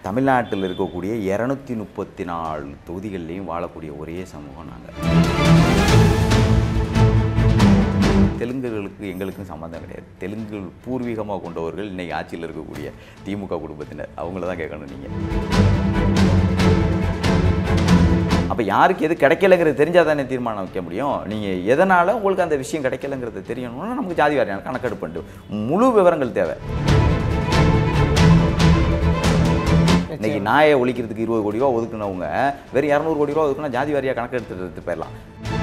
தமிழ்நாட்டில் இருக்கக்கூடிய இரநூத்தி முப்பத்தி நாலு தொகுதிகள்லையும் வாழக்கூடிய ஒரே சமூகம் நாங்கள் தெலுங்குகளுக்கு எங்களுக்கும் சம்மந்தம் கிடையாது தெலுங்கு பூர்வீகமாக கொண்டவர்கள் இன்னைக்கு ஆட்சியில் இருக்கக்கூடிய திமுக குடும்பத்தினர் அவங்கள தான் கேட்கணும் நீங்கள் அப்போ யாருக்கு எது கிடைக்கலங்கிறது தெரிஞ்சால் தானே தீர்மானம் வைக்க முடியும் நீங்கள் எதனால் உங்களுக்கு அந்த விஷயம் கிடைக்கலங்கிறது தெரியணும்னா நமக்கு ஜாதி வாரியான கணக்கெடுப்பு உண்டு. முழு விவரங்கள் தேவை இன்னைக்கு நாயை ஒழிக்கிறதுக்கு இருபது கோடி ரூபா ஒதுக்குனவங்க வெறும் இரநூறு கோடி ரூபா ஒதுக்குனா ஜாதி வாரியாக கணக்கு எடுத்துட்டு போயிடலாம்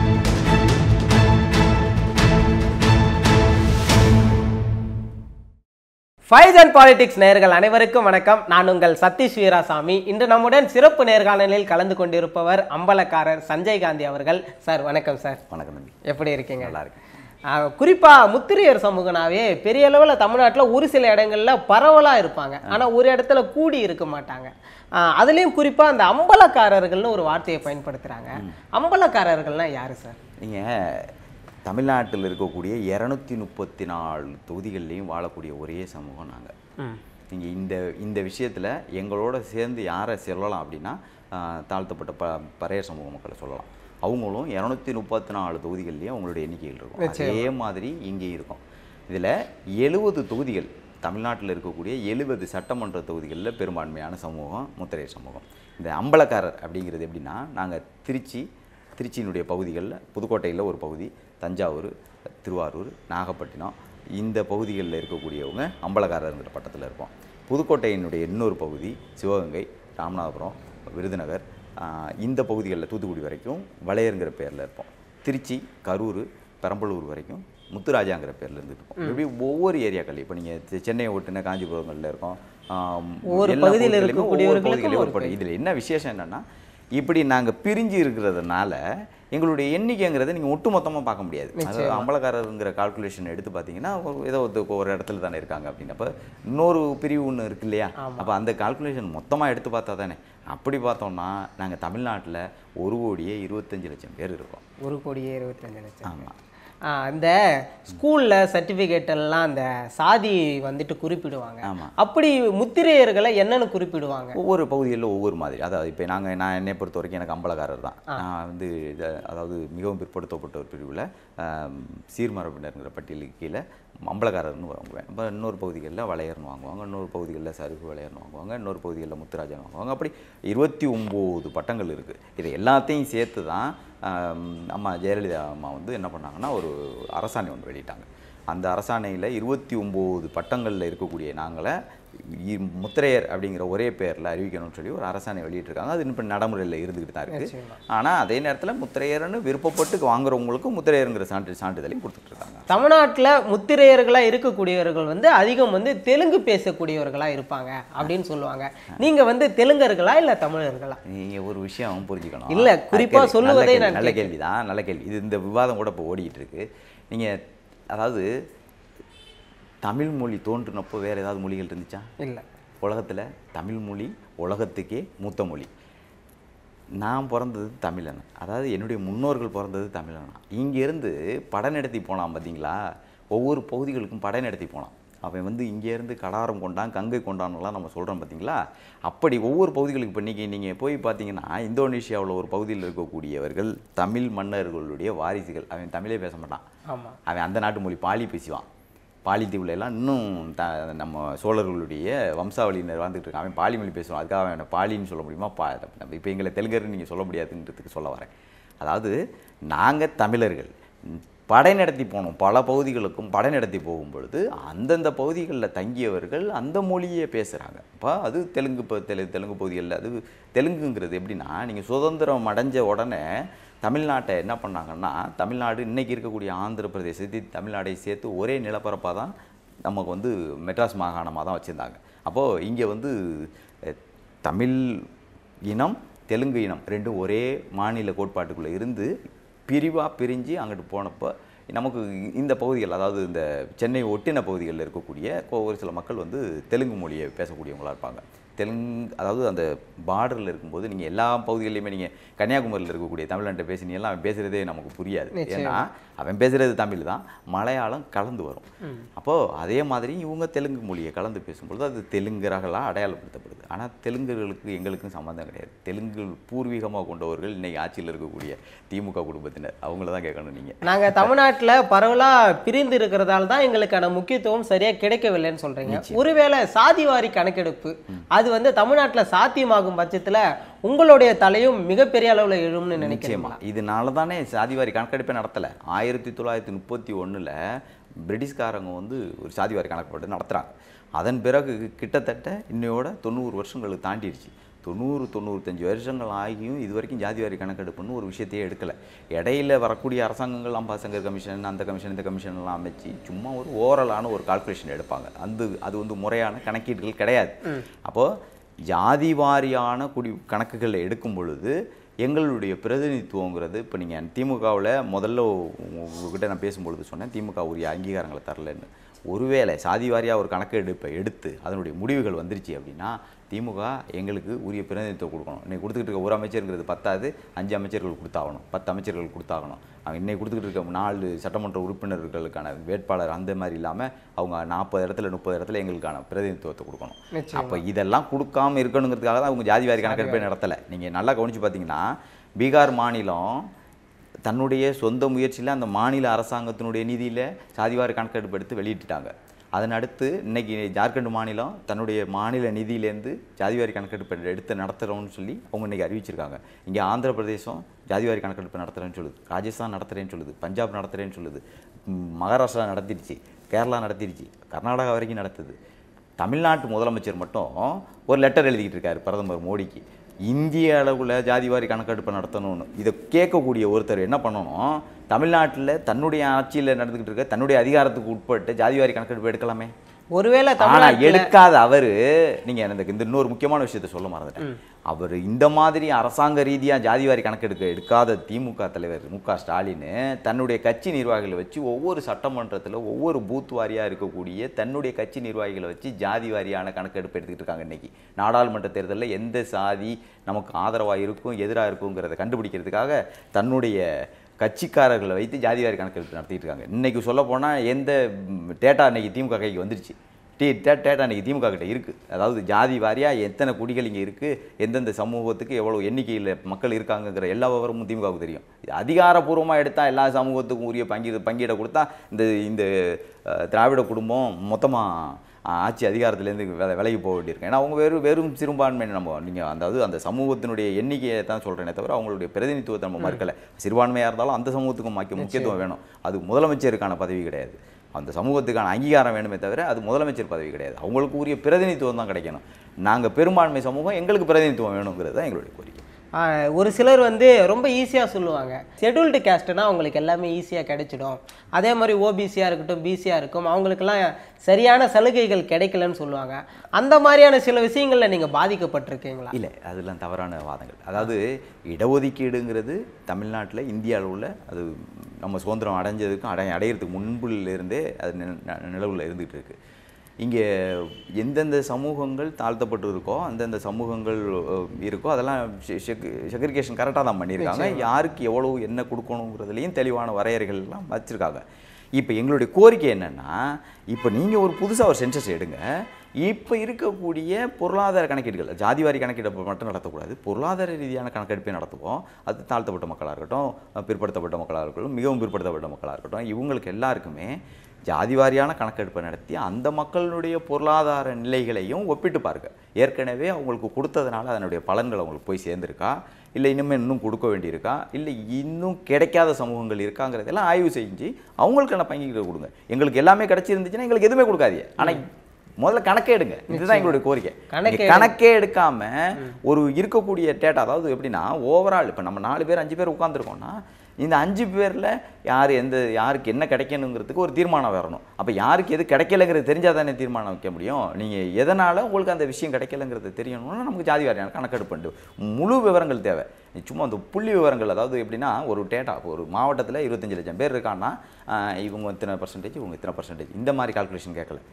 ஃபைஸ் அண்ட் பாலிடிக்ஸ் நேயர்கள் அனைவருக்கும் வணக்கம் நான் உங்கள் சதீஷ் வீராசாமி இன்று நம்முடன் சிறப்பு நேர்காணலில் கலந்து கொண்டிருப்பவர் அம்பலக்காரர் சஞ்சய் காந்தி அவர்கள் சார் வணக்கம் சார் வணக்கம் தம்பி எப்படி இருக்கீங்க நல்லா இருக்கு ஆஹ், குறிப்பா முத்திரையர் சமூகனாவே பெரிய அளவில் தமிழ்நாட்டில் ஒரு சில இடங்கள்ல பரவலா இருப்பாங்க ஆனா ஒரு இடத்துல கூடி இருக்க மாட்டாங்க ஆஹ், அதுலயும் குறிப்பா அந்த அம்பலக்காரர்கள்னு ஒரு வார்த்தையை பயன்படுத்துறாங்க அம்பலக்காரர்கள்னா யாரு சார் நீங்கள் தமிழ்நாட்டில் இருக்கக்கூடிய இரநூத்தி முப்பத்தி நாலு தொகுதிகள்லையும் வாழக்கூடிய ஒரே சமூகம் நாங்கள் ம் நீங்கள் இந்த இந்த விஷயத்தில் எங்களோட சேர்ந்து யாரை சொல்லலாம் அப்படின்னா ஆஹ், தாழ்த்தப்பட்ட ப பறைய சமூக மக்களை சொல்லலாம் அவங்களும் இரநூத்தி முப்பத்தி நாலு தொகுதிகள்லையும் அவங்களுடைய எண்ணிக்கைகள் இருக்கும் அதே மாதிரி இங்கே இருக்கும் இதில் எழுபது தொகுதிகள் தமிழ்நாட்டில் இருக்கக்கூடிய எழுபது சட்டமன்ற தொகுதிகளில் பெரும்பான்மையான சமூகம் முத்திரையர் சமூகம் இந்த அம்பலக்காரர் அப்படிங்கிறது எப்படின்னா நாங்கள் திருச்சி திருச்சியினுடைய பகுதிகளில் புதுக்கோட்டையில் ஒரு பகுதி தஞ்சாவூர் திருவாரூர் நாகப்பட்டினம் இந்த பகுதிகளில் இருக்கக்கூடியவங்க அம்பலக்காரருங்கிற பட்டத்தில் இருப்போம் புதுக்கோட்டையினுடைய இன்னொரு பகுதி சிவகங்கை ராமநாதபுரம் விருதுநகர் ஆஹ், இந்த பகுதிகளில் தூத்துக்குடி வரைக்கும் வளையருங்கிற பேரில் இருப்போம் திருச்சி கரூர் பெரம்பலூர் வரைக்கும் முத்துராஜாங்கிற பேரில் இருந்துட்டு இருப்போம் இப்படி ஒவ்வொரு ஏரியாக்கள் இப்போ நீங்கள் சென்னையை ஒட்டுன காஞ்சிபுரங்களில் இருக்கோம் ஆம், ஒவ்வொரு எல்லா பகுதியில் பகுதிகளிலுமே இருக்கக்கூடியவர்களுக்கும் ஒவ்வொரு பகுதியிலையும் ஒரு ஒரு படம். இதில் என்ன விசேஷம் என்னன்னா இப்படி நாங்கள் பிரிஞ்சு இருக்கிறதுனால எங்களுடைய எண்ணிக்கைங்கிறத நீங்கள் ஒட்டுமொத்தமாக பார்க்க முடியாது அது அம்பலக்காரருங்கிற கால்குலேஷன் எடுத்து பார்த்தீங்கன்னா ஒரு- ஏதோ ஒரு ஒரு இடத்துல தானே இருக்காங்க அப்படின்னப்ப இன்னொரு பிரிவு ஒன்று இருக்கு இல்லையா அப்போ அந்த கால்குலேஷன் மொத்தமாக எடுத்து பார்த்தா தானே அப்படி பார்த்தோம்னா நாங்கள் தமிழ்நாட்டில் ஒரு கோடியே இருபத்தஞ்சு லட்சம் பேர் இருக்கோம் ஒரு கோடியே இருபத்தஞ்சு லட்சம் ஆமாம் ஆ, இந்த ஸ்கூல்ல சர்டிபிகேட் எல்லாம் அந்த சாதி வந்துட்டு குறிப்பிடுவாங்க ஆமா. அப்படி முத்திரையர்களை என்னன்னு குறிப்பிடுவாங்க ஒவ்வொரு பகுதிகளில் ஒவ்வொரு மாதிரி அதாவது இப்போ நாங்கள் நான் என்னை பொறுத்த வரைக்கும் எனக்கு அம்பலக்காரர் தான் நான் வந்து இத- அதாவது மிகவும் பிற்படுத்தப்பட்ட ஒரு பிரிவில் சீர்மரபினருங்கிற பட்டியலுக்கு கீழே அம்பலக்காரர்னு வாங்குவேன் இப்போ இன்னொரு பகுதிகளில் வளையர்னு வாங்குவாங்க இன்னொரு பகுதிகளில் சருகு வளையர்னு வாங்குவாங்க இன்னொரு பகுதிகளில் முத்துராஜன் வாங்குவாங்க அப்படி இருபத்தி ஒம்பது பட்டங்கள் இருக்குது இது எல்லாத்தையும் சேர்த்து தான் ஆம், அம்மா ஜெயலலிதா அம்மா வந்து என்ன பண்ணாங்கன்னா ஒரு அரசாணை ஒன்று வெளியிட்டாங்க அந்த அரசாணையில் இருபத்தி ஒம்பது பட்டங்களில் இருக்கக்கூடிய நாங்களை இ- முத்திரையர் அப்படிங்கிற ஒரே பேரில் அறிவிக்கணும்னு சொல்லி ஒரு அரசாணை வெளியிட்டிருக்காங்க அது இப்போ நடைமுறையில் இருந்துக்கிட்டு தான் இருக்குது நிச்சயமா. ஆனால் அதே நேரத்தில் முத்திரையர்னு விருப்பப்பட்டு வாங்குறவங்களுக்கும் முத்திரையருங்கிற சான்று சான்றிதழையும் கொடுத்துட்ருக்காங்க தமிழ்நாட்டுல முத்திரையர்களா இருக்கக்கூடியவர்கள் வந்து அதிகம் வந்து தெலுங்கு பேசக்கூடியவர்களா இருப்பாங்க அப்படின்னு சொல்லுவாங்க நீங்க வந்து தெலுங்கர்களா இல்ல தமிழர்களா நீங்கள் ஒரு விஷயம் புரிஞ்சுக்கணும் இல்ல, குறிப்பா நல்ல சொல்லுவதை கேள்வி, நான் நல்ல கேள்வி தான் நல்ல கேள்வி இது இந்த விவாதம் கூட இப்போ ஓடிக்கிட்டு இருக்கு நீங்கள் அதாவது தமிழ் மொழி தோன்றினப்போ வேறு ஏதாவது மொழிகள் இருந்துச்சா இல்ல உலகத்தில் தமிழ் மொழி உலகத்துக்கே மூத்த மொழி நான் பிறந்தது தமிழன் அதாவது என்னுடைய முன்னோர்கள் பிறந்தது தமிழன் இங்கேருந்து படம் நடத்தி போனான் பார்த்தீங்களா ஒவ்வொரு பகுதிகளுக்கும் படம் நடத்தி போனான் அவன் வந்து இங்கேருந்து கடாரம் கொண்டான் கங்கை கொண்டான்லாம் நம்ம சொல்கிறோம் பார்த்தீங்களா அப்படி ஒவ்வொரு பகுதிகளுக்கு இப்போ நீங்கள் நீங்கள் போய் பார்த்தீங்கன்னா இந்தோனேஷியாவில் ஒரு பகுதியில் இருக்கக்கூடியவர்கள் தமிழ் மன்னர்களுடைய வாரிசுகள் அவன் தமிழே பேச மாட்டான் ஆமா அவன் அந்த நாட்டு மொழி பாலி பேசுவான் பாலித்தீவுல எல்லாம் இன்னும் த நம்ம சோழர்களுடைய வம்சாவளியினர் வாழ்ந்துட்டு இருக்கான் அவன் பாலி மொழி பேசுவான் அதுக்காக அவனை பாலின்னு சொல்ல முடியுமா பா இப்போ எங்களை தெலுங்கர்னு நீங்கள் சொல்ல முடியாதுன்றதுக்கு சொல்ல வரேன் அதாவது நாங்கள் தமிழர்கள் ம், படை நடத்தி போனோம் பல பகுதிகளுக்கும் படை நடத்தி போகும் பொழுது அந்தந்த பகுதிகளில் தங்கியவர்கள் அந்த மொழியே பேசுகிறாங்க இப்போ அது தெலுங்கு இப்போ தெலு தெலுங்கு பகுதிகளில் அது தெலுங்குங்கிறது எப்படின்னா நீங்கள் சுதந்திரம் அடைஞ்ச உடனே தமிழ்நாட்டை என்ன பண்ணாங்கன்னா தமிழ்நாடு இன்னைக்கு இருக்கக்கூடிய ஆந்திர பிரதேசத்தை தமிழ்நாடை சேர்த்து ஒரே நிலப்பரப்பாக தான் நமக்கு வந்து மெட்ராஸ் மாகாணமாக தான் வச்சுருந்தாங்க அப்போது இங்கே வந்து அஹ், தமிழ் இனம் தெலுங்கு இனம் ரெண்டும் ஒரே மாநில கோட்பாட்டுக்குள்ளே இருந்து பிரிவாக பிரிஞ்சு அங்கிட்டு போனப்போ நமக்கு இந்த பகுதிகள் அதாவது இந்த சென்னை ஒட்டின பகுதிகளில் இருக்கக்கூடிய கொ- ஒரு சில மக்கள் வந்து தெலுங்கு மொழியை பேசக்கூடியவங்களா இருப்பாங்க தெலுங்கு அதாவது அந்த பார்டரில் இருக்கும்போது நீங்கள் எல்லா பகுதிகளிலுமே நீங்கள் கன்னியாகுமரியில் இருக்கக்கூடிய தமிழ்நாட்டை பேசினீங்கன்னா அவன் பேசுகிறதே நமக்கு புரியாது ஏன்னா அவன் பேசுகிறது தமிழ் தான் மலையாளம் கலந்து வரும் அப்போது அதே மாதிரி இவங்க தெலுங்கு மொழியை கலந்து பேசும்பொழுது அது தெலுங்கர்களாக அடையாளப்படுத்தப்படுது ஆனால் தெலுங்குகளுக்கு எங்களுக்கும் சம்மந்தம் கிடையாது தெலுங்கு பூர்வீகமாக கொண்டவர்கள் இன்னைக்கு ஆட்சியில் இருக்கக்கூடிய திமுக குடும்பத்தினர் அவங்கள தான் கேட்கணும் நீங்கள் நாங்க தமிழ்நாட்டுல பரவலா பிரிந்து இருக்கிறதால தான் எங்களுக்கான முக்கியத்துவம் சரியா கிடைக்கவில்லைன்னு சொல்றீங்க ஒருவேளை சாதிவாரி கணக்கெடுப்பு அது வந்து தமிழ்நாட்டுல சாத்தியமாகும் பட்சத்துல உங்களுடைய தலையும் மிகப்பெரிய அளவுல எழும்னு நினைக்கிறேன் நிச்சயமா இதனால தானே சாதிவாரி கணக்கெடுப்பே நடத்தலை ஆயிரத்தி தொள்ளாயிரத்தி முப்பத்தி ஒண்ணுல பிரிட்டிஷ்காரங்க வந்து ஒரு சாதிவாரி கணக்கெடுப்பு நடத்துகிறாங்க அதன் பிறகு கிட்டத்தட்ட இன்னையோட தொண்ணூறு வருஷங்களுக்கு தாண்டிடுச்சு தொண்ணூறு தொண்ணூத்தஞ்சு வருஷங்கள் ஆகியும் இது வரைக்கும் ஜாதிவாரி கணக்கெடுப்புன்னு ஒரு விஷயத்தையே எடுக்கலை இடையில வரக்கூடிய அரசாங்கங்கள் அம்பாசங்கர் கமிஷன் அந்த கமிஷன் இந்த கமிஷன் எல்லாம் அமைச்சு சும்மா ஒரு ஓரலான ஒரு கால்குலேஷன் எடுப்பாங்க அந்த அது வந்து முறையான கணக்கீடுகள் கிடையாது அப்போது ஜாதி வாரியான குடி கணக்குகளை எடுக்கும் பொழுது எங்களுடைய பிரதிநிதித்துவங்கிறது இப்போ நீங்கள் திமுகவில் முதல்ல உங்க- உங்ககிட்ட நான் பேசும்பொழுது சொன்னேன் திமுக உரிய அங்கீகாரங்களை தரலன்னு ஒருவேளை சாதி வாரியாக ஒரு கணக்கு எடுப்பை எடுத்து அதனுடைய முடிவுகள் வந்துருச்சு அப்படின்னா திமுக எங்களுக்கு உரிய பிரதிநிதித்துவம் கொடுக்கணும் இன்னைக்கு கொடுத்துக்கிட்டு இருக்க ஒரு அமைச்சருங்கிறது பத்தாது அஞ்சு அமைச்சர்கள் கொடுத்தாகணும் பத்து அமைச்சர்கள் கொடுத்தாகணும் அவங்க இன்னைக்கு கொடுத்துக்கிட்டு இருக்க நாலு சட்டமன்ற உறுப்பினர்களுக்கான வேட்பாளர் அந்த மாதிரி இல்லாமல் அவங்க நாற்பது இடத்துல முப்பது இடத்துல எங்களுக்கான பிரதிநிதித்துவத்தை கொடுக்கணும் நிச்சயமா. அப்போ இதெல்லாம் கொடுக்காம இருக்கணுங்கிறதுக்காக தான் அவங்க ஜாதிவாரி கணக்கெடுப்பே நடத்தலை நீங்கள் நல்லா கவனிச்சு பார்த்தீங்கன்னா பீகார் மாநிலம் தன்னுடைய சொந்த முயற்சியில் அந்த மாநில அரசாங்கத்தினுடைய நிதியில் சாதிவாரி கணக்கெடுப்பு எடுத்து வெளியிட்டுட்டாங்க அதன் அடுத்து இன்னைக்கு ஜார்க்கண்ட் மாநிலம் தன்னுடைய மாநில நிதியிலேருந்து ஜாதிவாரி கணக்கெடுப்பு எடுத்து நடத்துகிறோம்னு சொல்லி அவங்க இன்னைக்கு அறிவிச்சிருக்காங்க இங்கே ஆந்திர பிரதேசம் ஜாதிவாரி கணக்கெடுப்பு நடத்துகிறேன்னு சொல்லுது ராஜஸ்தான் நடத்துகிறேன்னு சொல்லுது பஞ்சாப் நடத்துகிறேன்னு சொல்லுது ம், மகாராஷ்டிரா நடத்திடுச்சு கேரளா நடத்திடுச்சு கர்நாடகா வரைக்கும் நடத்துது தமிழ்நாட்டு முதலமைச்சர் மட்டும் ஒரு லெட்டர் எழுதிக்கிட்டு இருக்காரு பிரதமர் மோடிக்கு இந்திய அளவில் ஜாதிவாரி கணக்கெடுப்பு நடத்தணும்னு இதை கேட்கக்கூடிய ஒருத்தர் என்ன பண்ணணும் தமிழ்நாட்டில் தன்னுடைய ஆட்சியில் நடந்துக்கிட்டு இருக்க தன்னுடைய அதிகாரத்துக்கு உட்பட்டு ஜாதிவாரி கணக்கெடுப்பு எடுக்கலாமே ஒருவேளை ஆனா தமிழ்நாட்டுல எடுக்காத அவரு நீங்க எனக்கு இந்த இன்னொரு முக்கியமான விஷயத்த சொல்ல மறந்துட்டேன் அவர் இந்த மாதிரி அரசாங்க ரீதியா ஜாதிவாரி கணக்கெடுக்க எடுக்காத திமுக தலைவர் மு க ஸ்டாலின் தன்னுடைய கட்சி நிர்வாகிகளை வச்சு ஒவ்வொரு சட்டமன்றத்துல ஒவ்வொரு பூத் வாரியா இருக்கக்கூடிய தன்னுடைய கட்சி நிர்வாகிகளை வச்சு ஜாதி வாரியான கணக்கெடுப்பு எடுத்துக்கிட்டு இருக்காங்க இன்னைக்கு நாடாளுமன்ற தேர்தலில் எந்த சாதி நமக்கு ஆதரவா இருக்கும் எதிரா இருக்குங்கிறத கண்டுபிடிக்கிறதுக்காக தன்னுடைய கட்சிக்காரர்களை வைத்து ஜாதிவாரி கணக்கெடுப்பு நடத்திட்டு இருக்காங்க இன்னைக்கு சொல்ல போனா எந்த டேட்டா இன்னைக்கு திமுக கைக்கு வந்துருச்சு டீ டே- டேட்டா இன்னைக்கு திமுக கிட்ட இருக்கு அதாவது ஜாதி வாரியா எத்தனை குடிகள் இங்கே இருக்கு எந்தெந்த சமூகத்துக்கு எவ்வளவு எண்ணிக்கையில் மக்கள் இருக்காங்கங்கிற எல்லா விவரமும் திமுகவுக்கு தெரியும் இது அதிகாரப்பூர்வமா எடுத்தா எல்லா சமூகத்துக்கும் உரிய பங்கீடு பங்கீட கொடுத்தா இந்த இந்த அஹ், திராவிட குடும்பம் மொத்தமா அஹ், ஆட்சி அதிகாரத்திலேருந்து வில விலகி போக வேண்டியிருக்கு ஏன்னா அவங்க வெறும் வெறும் சிறுபான்மை நம்ம நீங்கள் அதாவது அந்த சமூகத்தினுடைய எண்ணிக்கையை தான் சொல்கிறேனே தவிர அவங்களுடைய பிரதிநிதித்துவத்தை நம்ம மறுக்கலை சிறுபான்மையாக இருந்தாலும் அந்த சமூகத்துக்கும் முக்கிய முக்கியத்துவம் வேணும் அது முதலமைச்சருக்கான பதவி கிடையாது அந்த சமூகத்துக்கான அங்கீகாரம் வேணுமே தவிர அது முதலமைச்சர் பதவி கிடையாது அவங்களுக்கு உரிய பிரதிநிதித்துவம் தான் கிடைக்கணும் நாங்கள் பெரும்பான்மை சமூகம் எங்களுக்கு பிரதிநிதித்துவம் வேணுங்கிறது தான் எங்களுடைய கோரிக்கை ஆ, ஒரு சிலர் வந்து ரொம்ப ஈஸியாக சொல்லுவாங்க ஷெட்யூல்டு கேஸ்ட்னா அவங்களுக்கு எல்லாமே ஈஸியாக கிடைச்சிடும் அதே மாதிரி ஓபிசியாக இருக்கட்டும் பிசியாக இருக்கும் அவங்களுக்கெல்லாம் சரியான சலுகைகள் கிடைக்கலன்னு சொல்லுவாங்க அந்த மாதிரியான சில விஷயங்களில் நீங்கள் பாதிக்கப்பட்டிருக்கீங்களா இல்லை அதெல்லாம் தவறான வாதங்கள் அதாவது இடஒதுக்கீடுங்கிறது தமிழ்நாட்டில் இந்திய அளவில் அது நம்ம சுதந்திரம் அடைஞ்சதுக்கும் அடை அடையிறதுக்கு முன்புல இருந்தே அது நிலவில் இருந்துகிட்டு இருக்கு இங்கே எந்தெந்த சமூகங்கள் தாழ்த்தப்பட்டு இருக்கோ அந்தந்த சமூகங்கள் அஹ், இருக்கோ அதெல்லாம் செக்ரிகேஷன் கரெக்டாக தான் பண்ணியிருக்காங்க யாருக்கு எவ்வளோ என்ன கொடுக்கணுங்கிறதுலையும் தெளிவான வரையறைகள் எல்லாம் வச்சுருக்காங்க இப்போ எங்களுடைய கோரிக்கை என்னென்னா இப்போ நீங்கள் ஒரு புதுசாக ஒரு சென்சஸ் எடுங்க இப்போ இருக்கக்கூடிய பொருளாதார கணக்கீடுகள் ஜாதிவாரி கணக்கெடுப்பு மட்டும் நடத்தக்கூடாது பொருளாதார ரீதியான கணக்கெடுப்பே நடத்துவோம் அது தாழ்த்தப்பட்ட மக்களாக இருக்கட்டும் பிற்படுத்தப்பட்ட மக்களாக இருக்கட்டும் மிகவும் பிற்படுத்தப்பட்ட மக்களாக இருக்கட்டும் இவங்களுக்கு எல்லாருக்குமே ஜாதிவாரியான கணக்கெடுப்பை நடத்தி அந்த மக்களுடைய பொருளாதார நிலைகளையும் ஒப்பிட்டு பாருங்க ஏற்கனவே அவங்களுக்கு கொடுத்ததுனால அதனுடைய பலன்கள் அவங்களுக்கு போய் சேர்ந்துருக்கா இல்லை இனிமேல் இன்னும் கொடுக்க வேண்டியிருக்கா இல்லை இன்னும் கிடைக்காத சமூகங்கள் இருக்காங்கிறதெல்லாம் ஆய்வு செஞ்சு அவங்களுக்கான பங்கீடு கொடுங்க எங்களுக்கு எல்லாமே கிடைச்சிருந்துச்சுன்னா எங்களுக்கு எதுவுமே கொடுக்காதீங்க ஆனால் முதல்ல கணக்கே எடுங்க இதுதான் எங்களுடைய கோரிக்கை கணக்கே நீங்க கணக்கே எடுக்காம ஒரு இருக்கக்கூடிய டேட்டா அதாவது எப்படின்னா ஓவரால் இப்போ நம்ம நாலு பேர் அஞ்சு பேர் உட்காந்துருக்கோம்னா இந்த அஞ்சு பேரில் யார் எந்த யாருக்கு என்ன கிடைக்கணுங்கிறதுக்கு ஒரு தீர்மானம் வரணும் அப்போ யாருக்கு எது கிடைக்கலங்கிறது தெரிஞ்சால் தானே தீர்மானம் வைக்க முடியும் நீங்கள் எதனால் உங்களுக்கு அந்த விஷயம் கிடைக்கலங்கிறது தெரியணும்னா நமக்கு ஜாதி வாரியான கணக்கெடுப்பு உண்டு. முழு விவரங்கள் தேவை சும்மா அந்த புள்ளி விவரங்கள் அதாவது எப்படின்னா ஒரு டேட்டா ஒரு மாவட்டத்தில் இருபத்தஞ்சு லட்சம் பேர் இருக்கான்னா ஆஹ், இவங்க இத்தனை பர்சன்டேஜ் இவங்க இத்தனை பர்சன்டேஜ் இந்த மாதிரி கால்குலேஷன் கேட்கல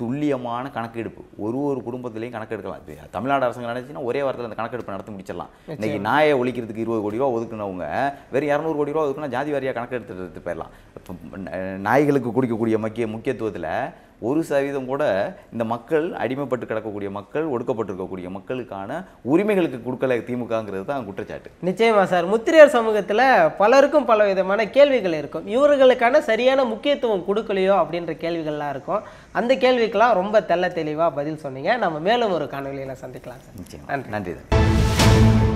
துல்லியமான கணக்கெடுப்பு ஒரு ஒரு குடும்பத்திலையும் கணக்கெடுக்கலாம் இப்போ தமிழ்நாடு அரசாங்கம் நினைச்சுன்னா ஒரே வாரத்தில் அந்த கணக்கெடுப்பு நடத்தி முடிச்சிடலாம் இன்னைக்கு நாயை ஒழிக்கிறதுக்கு இருபது கோடி ரூபா ஒதுக்குனவங்க வெறும் இரநூறு கோடி ரூபா ஒதுக்குனா ஜாதி வாரியாக கணக்கெடுத்துட்டு போயிடலாம் இப்போ ந- நாய்களுக்கு குடிக்கக்கூடிய முக்கிய முக்கியத்துவத்தில் ஒரு சதவீதம் கூட இந்த மக்கள் அடிமைப்பட்டு கிடக்கக்கூடிய மக்கள் ஒடுக்கப்பட்டிருக்கக்கூடிய மக்களுக்கான உரிமைகளுக்கு கொடுக்கல திமுகங்கிறது தான் குற்றச்சாட்டு நிச்சயமா சார் முத்திரையர் சமூகத்துல பலருக்கும் பல விதமான கேள்விகள் இருக்கும் இவர்களுக்கான சரியான முக்கியத்துவம் கொடுக்கலையோ அப்படின்ற கேள்விகள்லாம் இருக்கும் அந்த கேள்விக்கெல்லாம் ரொம்ப தெள்ள தெளிவா பதில் சொன்னீங்க நம்ம மேலும் ஒரு காணொலியில சந்திக்கலாம் சார் நிச்சயம் நன்றி. நன்றி